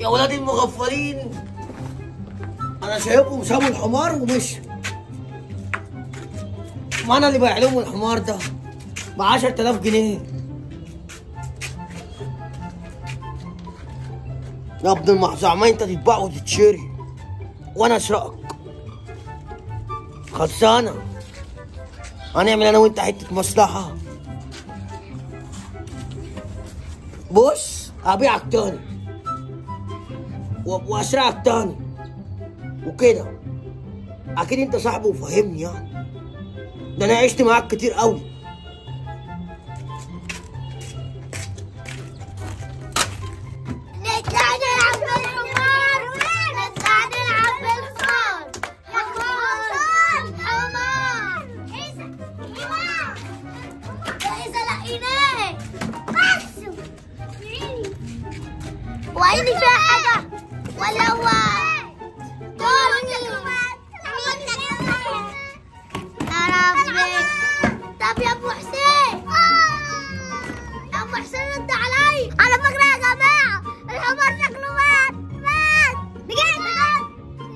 يا ولاد المغفلين انا شايفهم سابوا الحمار ومشوا ما انا اللي بايع لهم الحمار ده ب 10000 جنيه يا ابن المحزعمين انت تتباع وتتشري وانا اسرقك خلصانه هنعمل انا وانت حته مصلحه بص هبيعك تاني و- واسرقك تاني وكده اكيد انت صاحبي وفاهمني يعني ده انا عشت معاك كتير قوي نطلع نلعب بالحمار نطلع نلعب بالحصان يا حصان حمار حمار إذا لقيناه بس وعيني فيها حاجة ولا هو دوري يا ربي طب يا ابو حسين يا ابو حسين رد علي على فكرة يا جماعة الحمار شكله مات مات بجد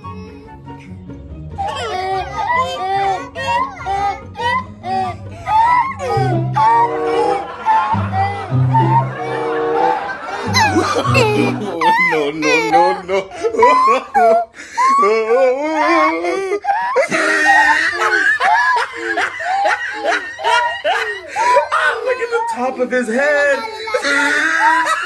no, no, no, no. Look at the top of his head.